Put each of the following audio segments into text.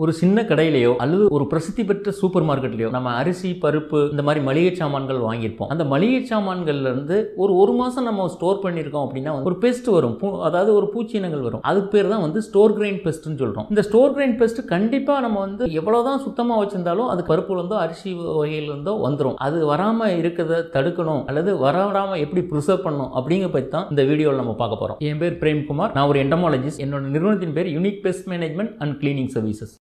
ஒரு சின்ன கடையிலையோ அல்லது ஒரு பிரசித்தி பெற்ற சூப்பர் மார்க்கெட்லயோ நம்ம அரிசி பருப்பு இந்த மாதிரி மளிகை சாமான்கள் வாங்கியிருப்போம் அந்த மளிகை சாமான்கள்ல இருந்து ஒரு ஒரு மாசம் நம்ம ஸ்டோர் பண்ணியிருக்கோம் அப்படின்னா வந்து ஒரு பெஸ்ட் வரும் பூ- அதாவது ஒரு பூச்சினங்கள் வரும் அதுக்கு பேர் தான் வந்து ஸ்டோர் கிரைன் பெஸ்ட்னு சொல்றோம் இந்த ஸ்டோர் கிரைன் பெஸ்ட் கண்டிப்பா நம்ம வந்து எவ்வளவுதான் சுத்தமா வச்சிருந்தாலும் அது பருப்புல இருந்தோ அரிசி வகையில இருந்தோ வந்துடும் அது வராம இருக்கிறத தடுக்கணும் அல்லது வராம எப்படி ப்ரிசர்வ் பண்ணணும் அப்படிங்கிற பற்றி தான் இந்த வீடியோவில் நம்ம பார்க்க போறோம் என் பேர் பிரேம்குமார் நான் ஒரு எண்டமாலஜிஸ்ட் என்னோட நிறுவனத்தின் பேர் unique pest management and cleaning services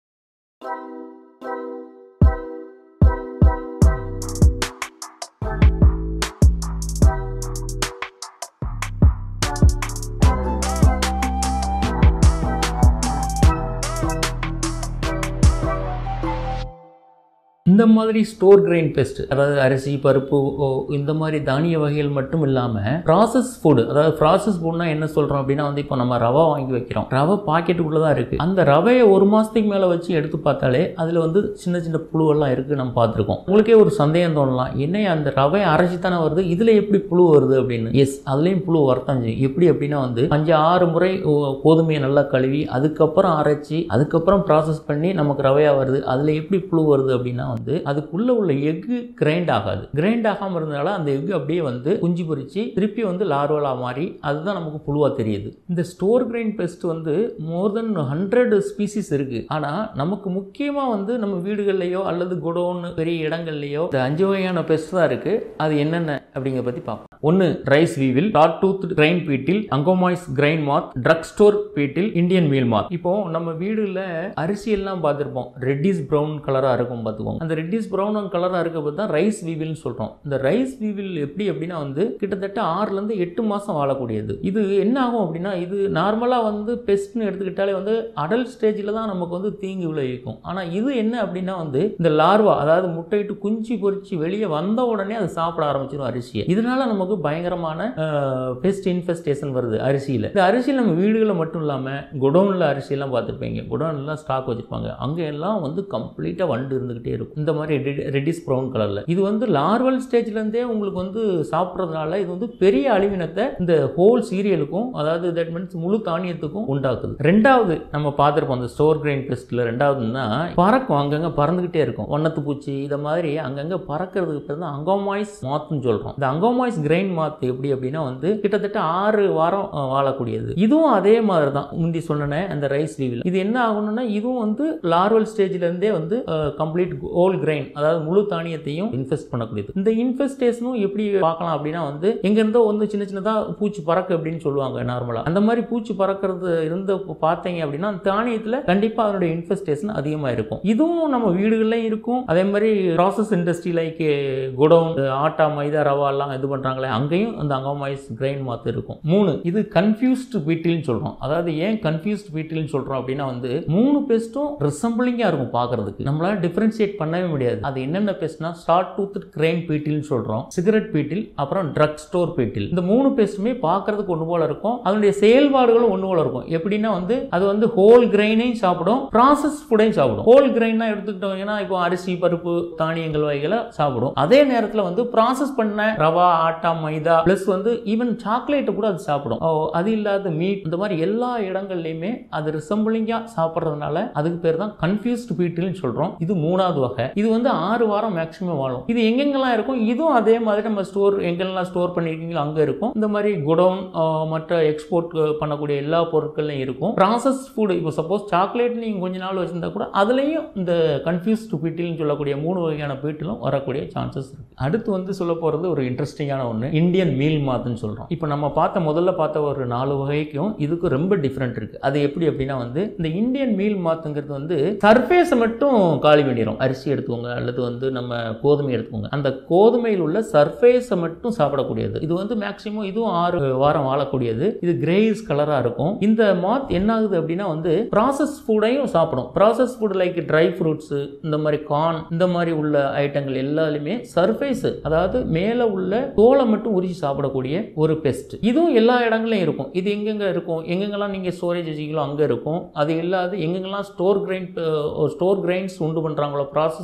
இந்த மாதிரி ஸ்டோர் கிரெயின் பெஸ்ட் அதாவது அரிசி பருப்பு ஓ, இந்த மாதிரி தானிய வகைகள் மட்டும் இல்லாமல் ப்ராசஸ் ஃபுட் அதாவது ப்ராசஸ் ஃபுட்னா என்ன சொல்கிறோம் அப்படின்னா வந்து இப்போ நம்ம ரவை வாங்கி வைக்கிறோம் ரவை பாக்கெட்டுக்குள்ளே தான் இருக்குது அந்த ரவையை ஒரு மாதத்துக்கு மேலே வச்சு எடுத்து பார்த்தாலே அதில் வந்து சின்ன சின்ன புழுவெல்லாம் இருக்குது நம்ம பார்த்துருக்கோம் உங்களுக்கே ஒரு சந்தேகம் தோணலாம் என்ன அந்த ரவை அரைச்சி தானே வருது இதில் எப்படி புழு வருது அப்படின்னு எஸ் அதுலேயும் புழு வரத்தான் செய்யும் எப்படி அப்படின்னா வந்து அஞ்சு ஆறு முறை ஓ, கோதுமையை நல்லா கழுவி அதுக்கப்புறம் அரைச்சி அதுக்கப்புறம் ப்ராசஸ் பண்ணி நமக்கு ரவையாக வருது அதில் எப்படி புழு வருது அப்படின்னா வந்து அதுக்குள்ளே உள்ள எக்கு கிரைண்ட் ஆகாது கிரைண்ட் ஆகாமல் இருந்தனால அந்த எக்கு அப்படியே வந்து குஞ்சு பொரிச்சு திருப்பி வந்து லார்வலாக மாறி அதுதான் நமக்கு புழுவாக தெரியுது இந்த ஸ்டோர் கிரைன் பெஸ்ட் வந்து மோர் தென் ஹண்ட்ரட் ஸ்பீசிஸ் இருக்குது ஆனால் நமக்கு முக்கியமாக வந்து நம்ம வீடுகள்லையோ அல்லது குடோன் பெரிய இடங்கள்லையோ இந்த அஞ்சு வகையான பெஸ்ட் தான் இருக்குது அது என்னென்ன அப்படிங்கிறத பற்றி பார்ப்போம் ஒன்று rice weevil dot tooth grain beetle Angoumois grain moth drug store beetle Indian meal moth இப்போ நம்ம வீடுல அரிசி எல்லாம் பார்த்துருப்போம் ரெட்டிஸ் ப்ரௌன் கலராக இருக்கும் பார்த்துக்கோங்க அந்த ரெட்டிஸ் ப்ரௌன் கலராக இருக்க பார்த்து தான் ரைஸ் வீவில்னு சொல்கிறோம் இந்த ரைஸ் வீவில் எப்படி அப்படின்னா வந்து கிட்டத்தட்ட ஆறுலேருந்து எட்டு மாதம் வாழக்கூடியது இது என்ன ஆகும் அப்படின்னா இது நார்மலாக வந்து பெஸ்ட்னு எடுத்துக்கிட்டாலே வந்து அடல்ட் ஸ்டேஜில் தான் நமக்கு வந்து தீங்கு விளைவிக்கும் ஆனால் இது என்ன அப்படின்னா வந்து இந்த லார்வா அதாவது முட்டையிட்டு குஞ்சு பொரிச்சு வெளியே வந்த உடனே அது சாப்பிட ஆரம்பிச்சிடும் அரிசியை இதனால நமக்கு பயங்கரமான பெஸ்ட் இன்ஃபெஸ்டேஷன் வருது அரிசியில் இந்த அரிசியில் நம்ம வீடுகளில் மட்டும் இல்லாமல் குடோனில் அரிசியெல்லாம் பார்த்துருப்பீங்க குடோன்லாம் ஸ்டாக் வச்சுருப்பாங்க அங்கே எல்லாம் வந்து கம்ப்ளீட்டாக வண்டு இருந்துக்கிட்டே இருக்கும் இந்த மாதிரி ரெட்டிஸ் ப்ரௌன் கலரில் இது வந்து லார்வல் ஸ்டேஜ்லேருந்தே உங்களுக்கு வந்து சாப்பிட்றதுனால இது வந்து பெரிய அழிவினத்தை இந்த ஹோல் சீரியலுக்கும் அதாவது தட் மீன்ஸ் முழு தானியத்துக்கும் உண்டாக்குது ரெண்டாவது நம்ம பார்த்துருப்போம் அந்த ஸ்டோர் கிரைன் பெஸ்ட்டில் ரெண்டாவதுன்னா பறக்கும் அங்கங்கே பறந்துக்கிட்டே இருக்கும் வண்ணத்து பூச்சி இதை மாதிரி அங்கங்கே பறக்கிறதுக்கு பேர் தான் அங்கோமாய்ஸ் மாத்துன்னு சொல்கிறோம் இந்த அங்கோமாய்ஸ் கிரைன் மாத்து எப்படி அப்படின்னா வந்து கிட்டத்தட்ட ஆறு வாரம் அஹ், வாழக்கூடியது இதுவும் அதே மாதிரி தான் முந்தி சொன்னேன் அந்த ரைஸ் லீவில் இது என்ன ஆகணும்னா இதுவும் வந்து லார்வல் ஸ்டேஜ்ல இருந்தே வந்து கம்ப்ளீட் ஹோல் கிரைன் அதாவது முழு தானியத்தையும் இன்ஃபெஸ்ட் பண்ணக்கூடியது இந்த இன்ஃபெஸ்டேஷனும் எப்படி பார்க்கலாம் அப்படின்னா வந்து எங்க இருந்தோ வந்து சின்ன சின்னதா பூச்சி பறக்கு அப்படின்னு சொல்லுவாங்க நார்மலா அந்த மாதிரி பூச்சி பறக்கிறது இருந்த பார்த்தீங்க அப்படின்னா அந்த தானியத்துல கண்டிப்பா அதனுடைய இன்ஃபெஸ்டேஷன் அதிகமா இருக்கும் இதுவும் நம்ம வீடுகள்லயும் இருக்கும் அதே மாதிரி process industry like godown atta maida rava எல்லாம் இது பண்றாங்களே அங்கேயும் அந்த அங்கோமாய்ஸ் கிரைன் மாத்து இருக்கும் மூணு இது கன்ஃபியூஸ்டு பீட்டில்னு சொல்றோம் அதாவது ஏன் கன்ஃபியூஸ்டு பீட்டில்னு சொல்றோம் அப்படின்னா வந்து மூணு பெஸ்ட்டும் ரிசம்பிளிங்கா இருக்கும் பார்க்கிறதுக்கு நம்மளால டிஃபரன்ஷியேட் பண்ணவே முடியாது அது என்னென்ன பெஸ்ட்னா ஷார்ட் டூத் கிரைன் பீட்டில்னு சொல்றோம் சிகரெட் பீட்டில் அப்புறம் ட்ரக் ஸ்டோர் பீட்டில் இந்த மூணு பெஸ்ட்டுமே பார்க்கிறதுக்கு ஒன்று போல இருக்கும் அதனுடைய செயல்பாடுகளும் ஒன்று போல இருக்கும் எப்படின்னா வந்து அது வந்து ஹோல் கிரைனையும் சாப்பிடும் ப்ராசஸ் ஃபுட்டையும் சாப்பிடும் ஹோல் கிரைனா எடுத்துக்கிட்டோம்னா இப்போ அரிசி பருப்பு தானியங்கள் வகைகளை சாப்பிடும் அதே நேரத்தில் வந்து ப்ராசஸ் பண்ண ரவா ஆட்டா மைதா ப்ளஸ் வந்து ஈவன் சாக்லேட்டை கூட அது சாப்பிடும் ஓ, அது இல்லாத மீட் இந்த மாதிரி எல்லா இடங்கள்லையுமே அது ரிசம்பிளிங்காக சாப்பிட்றதுனால அதுக்கு பேர் தான் கன்ஃபியூஸ்டு பீட்டில்னு சொல்கிறோம் இது மூணாவது வகை இது வந்து ஆறு வாரம் மேக்ஸிமம் வாழும் இது எங்கெங்கெல்லாம் இருக்கும் இதுவும் அதே மாதிரி நம்ம ஸ்டோர் எங்கெல்லாம் ஸ்டோர் பண்ணியிருக்கீங்களோ அங்கே இருக்கும் இந்த மாதிரி குடோன் மற்ற எக்ஸ்போர்ட் பண்ணக்கூடிய எல்லா பொருட்கள்லையும் இருக்கும் ப்ராசஸ் ஃபுட் இப்போ சப்போஸ் சாக்லேட் நீங்கள் கொஞ்ச நாள் வச்சிருந்தா கூட அதுலேயும் இந்த கன்ஃபியூஸ்டு பீட்டில்னு சொல்லக்கூடிய மூணு வகையான பீட்டிலும் வரக்கூடிய சான்சஸ் இருக்கு அடுத்து வந்து சொல்ல போகிறது ஒரு இன்ட்ரெஸ்டிங்கான ஒன்று இந்தியன் மீல் மாத்துன்னு சொல்கிறோம் இப்போ நம்ம பார்த்த முதல்ல பார்த்த ஒரு நாலு வகைக்கும் இதுக்கு ரொம்ப டிஃப்ரெண்ட் இருக்குது அது எப்படி அப்படின்னா வந்து இந்த இந்தியன் மீல் மாத்துங்கிறது வந்து சர்ஃபேஸை மட்டும் காலி பண்ணிடும் அரிசி எடுத்துக்கோங்க அல்லது வந்து நம்ம கோதுமை எடுத்துக்கோங்க அந்த கோதுமையில் உள்ள சர்ஃபேஸை மட்டும் சாப்பிடக்கூடியது இது வந்து மேக்ஸிமம் இதுவும் ஆறு வாரம் வாழக்கூடியது இது கிரேஸ் கலராக இருக்கும் இந்த மாத் என்ன ஆகுது அப்படின்னா வந்து ப்ராசஸ் ஃபுட்டையும் சாப்பிடும் process food like dry fruits இந்த மாதிரி கார்ன் இந்த மாதிரி உள்ள ஐட்டங்கள் எல்லாலுமே சர்ஃபேஸ் அதாவது மேலே உள்ள தோலை மட்டும் உரிச்சு சாப்பிடக்கூடிய ஒரு பெஸ்ட் இதுவும் எல்லா இடங்களையும் இருக்கும் இது எங்கெங்க இருக்கும் எங்கெங்கெல்லாம் நீங்கள் ஸ்டோரேஜ் வச்சிங்களோ அங்கே இருக்கும் அது இல்லாது எங்கெங்கெல்லாம் ஸ்டோர் கிரைன் ஸ்டோர் கிரைன்ஸ் உண்டு பண்ணுறாங்களோ ப்ராசஸ்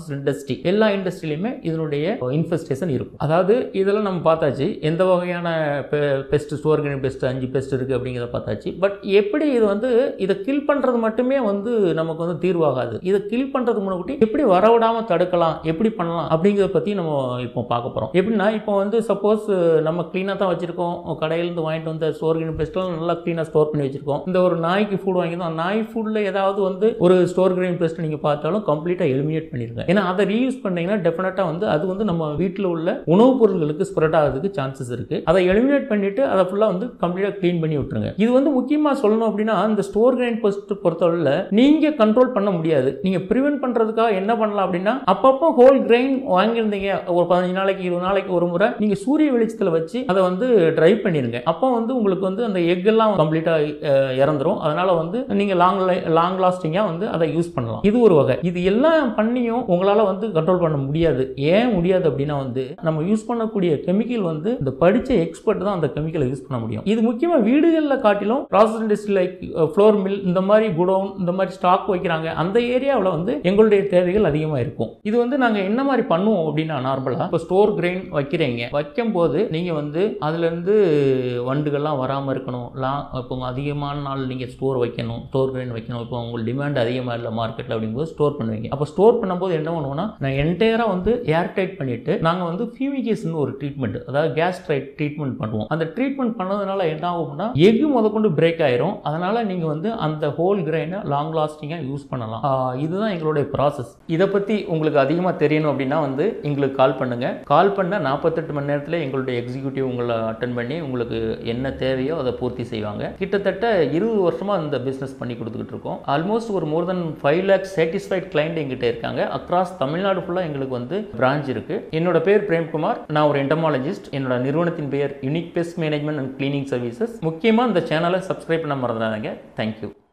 ப்ராசஸ் இண்டஸ்ட்ரி எல்லா இண்டஸ்ட்ரியிலுமே இதனுடைய இன்ஃபெஸ்டேஷன் இருக்கும் அதாவது இதெல்லாம் நம்ம பார்த்தாச்சு எந்த வகையான பெஸ்ட் ஸ்டோர் கிரீன் பெஸ்ட் அஞ்சு பெஸ்ட் இருக்குது அப்படிங்கிறத பார்த்தாச்சு பட் எப்படி இது வந்து இதை கில் பண்ணுறது மட்டுமே வந்து நமக்கு வந்து தீர்வாகாது இதை கில் பண்ணுறது முன்னாடி எப்படி வரவிடாமல் தடுக்கலாம் எப்படி பண்ணலாம் அப்படிங்கிறத பற்றி நம்ம இப்போ பார்க்க போகிறோம் எப்படின்னா இப்போ வந்து சப்போஸ் நம்ம க்ளீனாக தான் வச்சுருக்கோம் கடையிலேருந்து வாங்கிட்டு வந்த ஸ்டோர் கிரீன் பெஸ்ட்லாம் நல்லா க்ளீனாக ஸ்டோர் பண்ணி வச்சுருக்கோம் இந்த ஒரு நாய்க்கு ஃபுட் வாங்கியிருந்தோம் நாய் ஃபுட்டில் ஏதாவது வந்து ஒரு ஸ்டோர் கிரீன் பெஸ்ட் நீங்கள் பார்த்தாலும் கம்ப்ளீட்டாக எலிமினேட் பண்ணிடுங்க ஏன்னா அதை ரீயூஸ் பண்ணீங்கன்னா டெஃபினட்டாக வந்து அது வந்து நம்ம வீட்டில் உள்ள உணவுப் பொருட்களுக்கு ஸ்ப்ரெட் ஆகிறதுக்கு சான்சஸ் இருக்குது அதை எலிமினேட் பண்ணிட்டு அதை ஃபுல்லாக வந்து கம்ப்ளீட்டாக க்ளீன் பண்ணி விட்டுருங்க இது வந்து முக்கியமாக சொல்லணும் அப்படின்னா இந்த ஸ்டோர் கிரைன் பெஸ்ட் பொறுத்தவரையில் நீங்கள் கண்ட்ரோல் பண்ண முடியாது நீங்கள் ப்ரிவென்ட் பண்ணுறதுக்காக என்ன பண்ணலாம் அப்படின்னா அப்பப்போ ஹோல் கிரைன் வாங்கியிருந்தீங்க ஒரு பதினஞ்சு நாளைக்கு இருபது நாளைக்கு ஒரு முறை நீங்கள் சூரிய வெளிச்சத்தில் வச்சு அதை வந்து ட்ரை பண்ணிடுங்க அப்போ வந்து உங்களுக்கு வந்து அந்த எக் எல்லாம் கம்ப்ளீட்டாக இறந்துரும் அதனால வந்து நீங்கள் லாங் லாங் லாஸ்டிங்காக வந்து அதை யூஸ் பண்ணலாம் இது ஒரு வகை இது எல்லாம் பண்ணியும் உங்களால் வந்து கண்ட்ரோல் பண்ண முடியாது ஏன் முடியாது அப்படின்னா வந்து நம்ம யூஸ் பண்ணக்கூடிய கெமிக்கல் வந்து இந்த படித்த எக்ஸ்பர்ட் தான் அந்த கெமிக்கலை யூஸ் பண்ண முடியும் இது முக்கியமாக வீடுகளில் காட்டிலும் process industry like flour mill இந்த மாதிரி குடோன் இந்த மாதிரி ஸ்டாக் வைக்கிறாங்க அந்த ஏரியாவில் வந்து எங்களுடைய தேவைகள் அதிகமாக இருக்கும் இது வந்து நாங்கள் என்ன மாதிரி பண்ணுவோம் அப்படின்னா நார்மலாக இப்போ ஸ்டோர் கிரெயின் வைக்கிறீங்க வைக்கும் போது நீங்கள் வந்து அதுலேருந்து வண்டுகள்லாம் வராமல் இருக்கணும் லா இப்போ அதிகமான நாள் நீங்கள் ஸ்டோர் வைக்கணும் ஸ்டோர் கிரெயின் வைக்கணும் இப்போ உங்களுக்கு டிமாண்ட் அதிகமாக இல்லை மார்க்கெட்டில் அப்படிங்கும்போது ஸ்டோர் பண்ணுவீங்க அப்போ ஸ்டோர் பண்ணும்போது என்ன பண்ணுவோம்னா நான் என்டையராக வந்து ஏர் டைட் பண்ணிவிட்டு நாங்கள் வந்து ஃபியூமிகேஷன் ஒரு ட்ரீட்மெண்ட் அதாவது கேஸ் ட்ரைட் ட்ரீட்மெண்ட் பண்ணுவோம் அந்த ட்ரீட்மெண்ட் பண்ணதுனால என்ன ஆகும்னா எஃகு முதற்கொண்டு பிரேக் ஆயிரும் அதனால் நீங்கள் வந்து அந்த ஹோல் கிரெயினை லாங் லாஸ்டிங்காக யூஸ் பண்ணலாம் ஆஹ் இதுதான் எங்களுடைய ப்ராசஸ் இதை பற்றி உங்களுக்கு அதிகமாக தெரியணும் அப்படின்னா வந்து எங்களுக்கு கால் பண்ணுங்கள் கால் பண்ண நாற்பத்தெட்டு மணி நேரத்தில் எங்களுடைய எக்ஸிக்யூட்டிவ் உங்களை அட்டன் பண்ணி உங்களுக்கு என்ன தேவையோ அதை பூர்த்தி செய்வாங்க கிட்டத்தட்ட இருபது வருஷமாக இந்த பிஸ்னஸ் பண்ணி கொடுத்துக்கிட்டு இருக்கோம் ஆல்மோஸ்ட் ஒரு more than five lakhs satisfied client எங்கிட்ட இருக்காங்க அக்ராஸ் தமிழ்நாடு ஃபுல்லாக எங்களுக்கு வந்து பிரான்ச் இருக்கு என்னோட பேர் பிரேம்குமார் நான் ஒரு என்டமாலஜிஸ்ட் என்னோட நிறுவனத்தின் பெயர் unique pest management and cleaning services முக்கியமாக இந்த சேனலை சப்ஸ்கிரைப் பண்ண மறந்துடாதீங்க தேங்க்யூ